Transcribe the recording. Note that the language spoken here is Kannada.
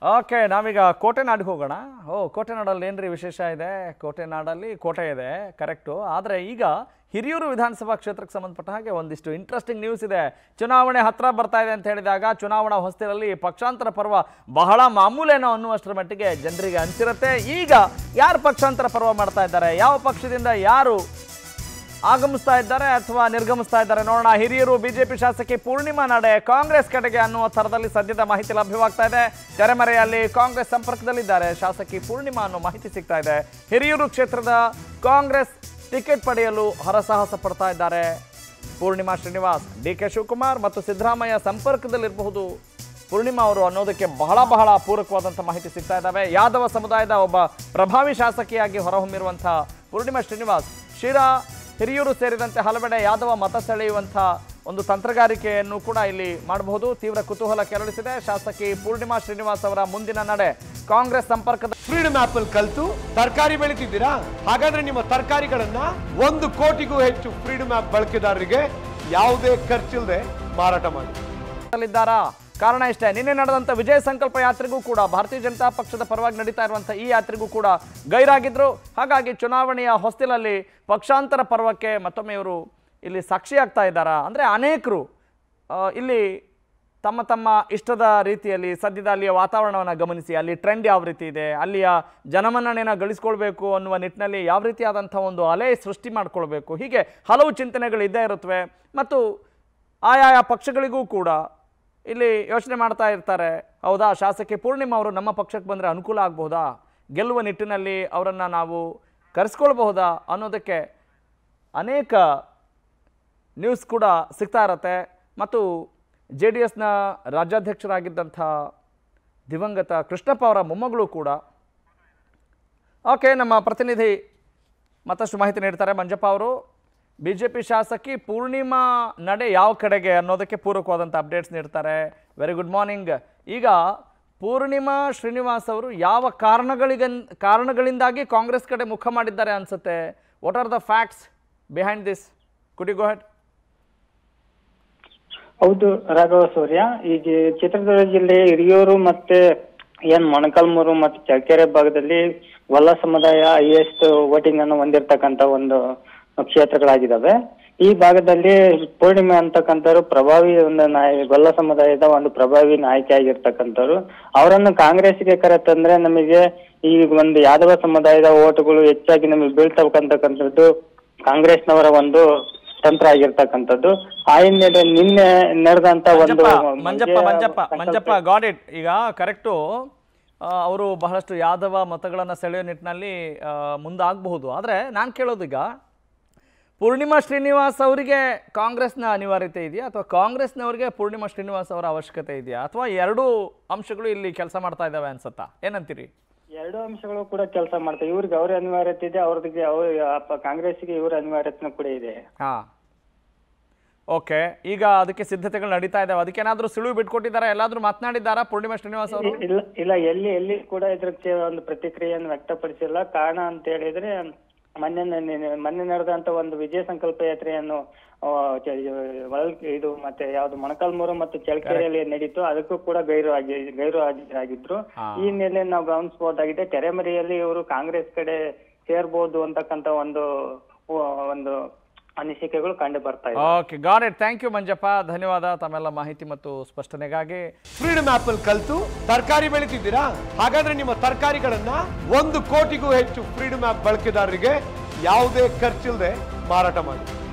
ಓಕೆ ನಾವೀಗ ಕೋಟೆನಾಡಿಗೆ ಹೋಗೋಣ ಓ ಕೋಟೆನಾಡಲ್ಲಿ ಏನ್ರಿ ವಿಶೇಷ ಇದೆ ಕೋಟೆನಾಡಲ್ಲಿ ಕೋಟೆ ಇದೆ ಕರೆಕ್ಟು ಆದರೆ ಈಗ ಹಿರಿಯೂರು ವಿಧಾನಸಭಾ ಕ್ಷೇತ್ರಕ್ಕೆ ಸಂಬಂಧಪಟ್ಟ ಹಾಗೆ ಒಂದಿಷ್ಟು ಇಂಟ್ರೆಸ್ಟಿಂಗ್ ನ್ಯೂಸ್ ಇದೆ ಚುನಾವಣೆ ಹತ್ರ ಬರ್ತಾ ಇದೆ ಅಂತ ಹೇಳಿದಾಗ ಚುನಾವಣಾ ಹೊಸ್ತಿಲಲ್ಲಿ ಪಕ್ಷಾಂತರ ಪರ್ವ ಬಹಳ ಮಾಮೂಲೇನೋ ಅನ್ನುವಷ್ಟರ ಮಟ್ಟಿಗೆ ಜನರಿಗೆ ಅನಿಸಿರುತ್ತೆ ಈಗ ಯಾರು ಪಕ್ಷಾಂತರ ಪರ್ವ ಮಾಡ್ತಾ ಇದ್ದಾರೆ ಯಾವ ಪಕ್ಷದಿಂದ ಯಾರು ಆಗಮಿಸ್ತಾ ಇದ್ದಾರೆ ಅಥವಾ ನಿರ್ಗಮಿಸ್ತಾ ಇದ್ದಾರೆ ನೋಡೋಣ ಹಿರಿಯೂರು ಬಿಜೆಪಿ ಶಾಸಕಿ ಪೂರ್ಣಿಮಾ ನಡೆ ಕಾಂಗ್ರೆಸ್ ಕಡೆಗೆ ಅನ್ನುವ ಥರದಲ್ಲಿ ಸದ್ಯದ ಮಾಹಿತಿ ಲಭ್ಯವಾಗ್ತಾ ಇದೆ ತೆರೆಮರೆಯಲ್ಲಿ ಕಾಂಗ್ರೆಸ್ ಸಂಪರ್ಕದಲ್ಲಿದ್ದಾರೆ ಶಾಸಕಿ ಪೂರ್ಣಿಮಾ ಅನ್ನೋ ಮಾಹಿತಿ ಸಿಗ್ತಾ ಇದೆ ಹಿರಿಯೂರು ಕ್ಷೇತ್ರದ ಕಾಂಗ್ರೆಸ್ ಟಿಕೆಟ್ ಪಡೆಯಲು ಹರಸಾಹಸ ಪಡ್ತಾ ಇದ್ದಾರೆ ಪೂರ್ಣಿಮಾ ಶ್ರೀನಿವಾಸ್ ಡಿ ಕೆ ಶಿವಕುಮಾರ್ ಮತ್ತು ಸಿದ್ದರಾಮಯ್ಯ ಸಂಪರ್ಕದಲ್ಲಿರಬಹುದು ಪೂರ್ಣಿಮಾ ಅವರು ಅನ್ನೋದಕ್ಕೆ ಬಹಳ ಬಹಳ ಪೂರಕವಾದಂಥ ಮಾಹಿತಿ ಸಿಗ್ತಾ ಇದ್ದಾವೆ ಯಾದವ ಸಮುದಾಯದ ಒಬ್ಬ ಪ್ರಭಾವಿ ಶಾಸಕಿಯಾಗಿ ಹೊರಹೊಮ್ಮಿರುವಂಥ ಪೂರ್ಣಿಮಾ ಶ್ರೀನಿವಾಸ್ ಶಿರಾ ಹಿರಿಯೂರು ಸೇರಿದಂತೆ ಹಲವೆಡೆ ಯಾದವ ಮತ ಸೆಳೆಯುವಂಥ ಒಂದು ತಂತ್ರಗಾರಿಕೆಯನ್ನು ಕೂಡ ಇಲ್ಲಿ ಮಾಡಬಹುದು ತೀವ್ರ ಕುತೂಹಲ ಕೆರಳಿಸಿದೆ ಶಾಸಕಿ ಪೂರ್ಣಿಮಾ ಶ್ರೀನಿವಾಸ್ ಅವರ ಮುಂದಿನ ನಡೆ ಕಾಂಗ್ರೆಸ್ ಸಂಪರ್ಕದ ಫ್ರೀಡಮ್ ಆಪ್ ಅಲ್ಲಿ ಕಲ್ತು ತರಕಾರಿ ಬೆಳಿತಿದ್ದೀರಾ ಹಾಗಾದ್ರೆ ನಿಮ್ಮ ತರಕಾರಿಗಳನ್ನ ಒಂದು ಕೋಟಿಗೂ ಹೆಚ್ಚು ಫ್ರೀಡಮ್ ಆಪ್ ಬಳಕೆದಾರರಿಗೆ ಯಾವುದೇ ಖರ್ಚಿಲ್ಲದೆ ಮಾರಾಟ ಮಾಡಿ ಇದ್ದಾರಾ ಕಾರಣ ಇಷ್ಟೇ ನಿನ್ನೆ ನಡೆದಂಥ ವಿಜಯ ಸಂಕಲ್ಪ ಯಾತ್ರೆಗೂ ಕೂಡ ಭಾರತೀಯ ಜನತಾ ಪಕ್ಷದ ಪರವಾಗಿ ನಡೀತಾ ಇರುವಂಥ ಈ ಯಾತ್ರೆಗೂ ಕೂಡ ಗೈರಾಗಿದ್ರು ಹಾಗಾಗಿ ಚುನಾವಣೆಯ ಹೊಸ್ತಿಲಲ್ಲಿ ಪಕ್ಷಾಂತರ ಪರ್ವಕ್ಕೆ ಮತ್ತೊಮ್ಮೆ ಇವರು ಇಲ್ಲಿ ಸಾಕ್ಷಿಯಾಗ್ತಾ ಇದ್ದಾರಾ ಅಂದರೆ ಅನೇಕರು ಆ, ಇಲ್ಲಿ ತಮ್ಮ ತಮ್ಮ ಇಷ್ಟದ ರೀತಿಯಲ್ಲಿ ಸದ್ಯದ ಅಲ್ಲಿಯ ವಾತಾವರಣವನ್ನು ಗಮನಿಸಿ ಅಲ್ಲಿ ಟ್ರೆಂಡ್ ಯಾವ ರೀತಿ ಇದೆ ಅಲ್ಲಿಯ ಜನಮನ್ನಣೆನ ಗಳಿಸ್ಕೊಳ್ಬೇಕು ಅನ್ನುವ ನಿಟ್ಟಿನಲ್ಲಿ ಯಾವ ರೀತಿಯಾದಂಥ ಒಂದು ಅಲೆ ಸೃಷ್ಟಿ ಮಾಡ್ಕೊಳ್ಬೇಕು ಹೀಗೆ ಹಲವು ಚಿಂತನೆಗಳು ಇದ್ದೇ ಇರುತ್ತವೆ ಮತ್ತು ಆಯಾಯ ಪಕ್ಷಗಳಿಗೂ ಕೂಡ ಇಲ್ಲಿ ಯೋಚನೆ ಮಾಡ್ತಾ ಇರ್ತಾರೆ ಹೌದಾ ಶಾಸಕಿ ಪೂರ್ಣಿಮಾ ಅವರು ನಮ್ಮ ಪಕ್ಷಕ್ಕೆ ಬಂದರೆ ಅನುಕೂಲ ಆಗ್ಬಹುದಾ ಗೆಲ್ಲುವ ನಿಟ್ಟಿನಲ್ಲಿ ಅವರನ್ನು ನಾವು ಕರೆಸ್ಕೊಳ್ಬಹುದಾ ಅನ್ನೋದಕ್ಕೆ ಅನೇಕ ನ್ಯೂಸ್ ಕೂಡ ಸಿಗ್ತಾ ಇರತ್ತೆ ಮತ್ತು ಜೆ ಡಿ ಎಸ್ನ ರಾಜ್ಯಾಧ್ಯಕ್ಷರಾಗಿದ್ದಂಥ ದಿವಂಗತ ಕೃಷ್ಣಪ್ಪ ಅವರ ಮೊಮ್ಮಗಳು ಕೂಡ ಓಕೆ ನಮ್ಮ ಪ್ರತಿನಿಧಿ ಮತ್ತಷ್ಟು ಮಾಹಿತಿ ನೀಡ್ತಾರೆ ಮಂಜಪ್ಪ ಅವರು ಬಿ ಜೆ ಪಿ ಶಾಸಕಿ ಪೂರ್ಣಿಮಾ ನಡೆ ಯಾವ ಕಡೆಗೆ ಅನ್ನೋದಕ್ಕೆ ಪೂರಕವಾದಂಥ ಅಪ್ಡೇಟ್ಸ್ ನೀಡ್ತಾರೆ ವೆರಿ ಗುಡ್ ಮಾರ್ನಿಂಗ್ ಈಗ ಪೂರ್ಣಿಮಾ ಶ್ರೀನಿವಾಸ್ ಅವರು ಯಾವ ಕಾರಣಗಳಿಗೆ ಕಾರಣಗಳಿಂದಾಗಿ ಕಾಂಗ್ರೆಸ್ ಕಡೆ ಮುಖ ಮಾಡಿದ್ದಾರೆ ಅನ್ಸುತ್ತೆ what are the facts behind this ಕುಡಿ ಗೋ ಹೆಡ್ ಹೌದು ರಾಘವ ಸೂರ್ಯ ಈ ಜಿ- ಚಿತ್ರದುರ್ಗ ಜಿಲ್ಲೆ ಹಿರಿಯೂರು ಮತ್ತೆ ಏನ್ ಮೊಣಕಾಲ್ಮೂರು ಮತ್ತು ಚಳ್ಳಕೆರೆ ಭಾಗದಲ್ಲಿ ವಲ್ಲ ಸಮುದಾಯ ಹೈಯೆಸ್ಟ್ ವೋಟಿಂಗ್ ಅನ್ನು ಹೊಂದಿರತಕ್ಕಂತ ಒಂದು ಕ್ಷೇತ್ರಗಳಾಗಿದ್ದಾವೆ ಈ ಭಾಗದಲ್ಲಿ ಪೂರ್ಣಿಮೆ ಅಂತಕ್ಕಂಥವ್ರು ಪ್ರಭಾವಿ ಒಂದು ನಾಯ ಗೊಲ್ಲ ಸಮುದಾಯದ ಒಂದು ಪ್ರಭಾವಿ ನಾಯಕಿ ಆಗಿರ್ತಕ್ಕಂಥವ್ರು ಅವರನ್ನು ಕಾಂಗ್ರೆಸ್ಗೆ ಕರೆತಂದ್ರೆ ನಮಗೆ ಈ ಒಂದು ಯಾದವ ಸಮುದಾಯದ ಓಟುಗಳು ಹೆಚ್ಚಾಗಿ ನಮಗೆ ಬೀಳ್ತಕ್ಕಂತಕ್ಕಂಥದ್ದು ಕಾಂಗ್ರೆಸ್ನವರ ಒಂದು ತಂತ್ರ ಆಗಿರ್ತಕ್ಕಂಥದ್ದು ಆ ಹಿನ್ನೆಲೆ ನಿನ್ನೆ ನಡೆದಂತ ಒಂದು ಮಂಜಪ್ಪ ಮಂಜಪ್ಪ ಮಂಡ್ಯ ಮಂಜಪ್ಪ ಸಂಕಲ್ಪ- ಮಂಜಪ್ಪ ಗಾಡ್ ಇಟ್ ಈಗ ಕರೆಕ್ಟು ಅವರು ಬಹಳಷ್ಟು ಯಾದವ ಮತಗಳನ್ನು ಸೆಳೆಯೋ ನಿಟ್ಟಿನಲ್ಲಿ ಆ, ಮುಂದಾಗಬಹುದು ಆದರೆ ನಾನು ಕೇಳೋದೀಗ ಪೂರ್ಣಿಮಾ ಶ್ರೀನಿವಾಸ್ ಅವರಿಗೆ ಕಾಂಗ್ರೆಸ್ನ ಅನಿವಾರ್ಯತೆ ಇದೆಯಾ ಅಥವಾ ಕಾಂಗ್ರೆಸ್ನವರಿಗೆ ಪೂರ್ಣಿಮಾ ಶ್ರೀನಿವಾಸ್ ಅವರ ಅವಶ್ಯಕತೆ ಇದೆಯಾ ಅಥವಾ ಎರಡೂ ಅಂಶಗಳು ಇಲ್ಲಿ ಕೆಲಸ ಮಾಡ್ತಾ ಇದ್ದಾವೆ ಅನ್ಸತ್ತಾ ಏನಂತೀರಿ ಎರಡು ಅಂಶಗಳು ಕೂಡ ಕೆಲಸ ಮಾಡ್ತಾರೆ ಇವ್ರಿಗೆ ಅವ್ರ ಅನಿವಾರ್ಯತೆ ಇದೆ ಅವ್ರಿಗೆ ಅವ್ರ ಕಾಂಗ್ರೆಸ್ಗೆ ಇವ್ರ ಅನಿವಾರ್ಯತೆ ಕೂಡ ಇದೆ ಹಾಂ ಓಕೆ ಈಗ ಅದಕ್ಕೆ ಸಿದ್ಧತೆಗಳು ನಡೀತಾ ಇದ್ದಾವೆ ಅದಕ್ಕೇನಾದರೂ ಸುಳಿವು ಬಿಟ್ಕೊಟ್ಟಿದ್ದಾರಾ ಎಲ್ಲಾದರೂ ಮಾತನಾಡಿದ್ದಾರಾ ಪೂರ್ಣಿಮಾ ಶ್ರೀನಿವಾಸ್ ಅವರು ಇಲ್ಲ ಇಲ್ಲ ಎಲ್ಲಿ ಎಲ್ಲಿ ಕೂಡ ಇದಕ್ಕೆ ಒಂದು ಪ್ರತಿಕ್ರಿಯೆಯನ್ನು ವ್ಯಕ್ತಪಡಿಸಿಲ್ಲ ಕಾರಣ ಅಂತ ಹೇಳಿದ್ರೆ ಮೊನ್ನೆ ನೆ- ಮೊನ್ನೆ ನಡೆದಂತ ಒಂದು ವಿಜಯ ಸಂಕಲ್ಪ ಯಾತ್ರೆಯನ್ನು ಆ, ಚ- ಒಳಲ್- ಇದು ಮತ್ತೆ ಯಾವ್ದು ಮೊಣಕಾಲ್ಮೂರು ಮತ್ತು ಚಳ್ಳಕೆರೆಯಲ್ಲಿ ನಡೀತು ಅದಕ್ಕೂ ಕೂಡ ಗೈರು ಆಗಿ ಗೈರು ಹಾಜರಾಗಿದ್ರು ಹಾ. ಈ ಹಿನ್ನೆಲೆ ನಾವು ಗಮನಿಸಬಹುದಾಗಿದೆ ತೆರೆಮರೆಯಲ್ಲಿ ಇವರು ಕಾಂಗ್ರೆಸ್ ಕಡೆ ಸೇರ್ಬೋದು ಅಂತಕ್ಕಂತ ಒಂದು ಒಂದು ಅನಿಸಿಕೆಗಳು ಕಂಡು ಬರ್ತಾ ಇದೆ okay got it thank you Manjappa ಧನ್ಯವಾದ ತಮ್ಮೆಲ್ಲ ಮಾಹಿತಿ ಮತ್ತು ಸ್ಪಷ್ಟನೆಗಾಗಿ ಫ್ರೀಡಮ್ ಆಪ್ ಅಲ್ಲಿ ಕಲ್ತು ತರಕಾರಿ ಬೆಳಿತಿದ್ದೀರಾ ಹಾಗಾದ್ರೆ ನಿಮ್ಮ ತರಕಾರಿಗಳನ್ನ ಒಂದು ಕೋಟಿಗೂ ಹೆಚ್ಚು ಫ್ರೀಡಮ್ ಆಪ್ ಬಳಕೆದಾರರಿಗೆ ಯಾವುದೇ ಖರ್ಚಿಲ್ಲದೆ ಮಾರಾಟ ಮಾಡಿ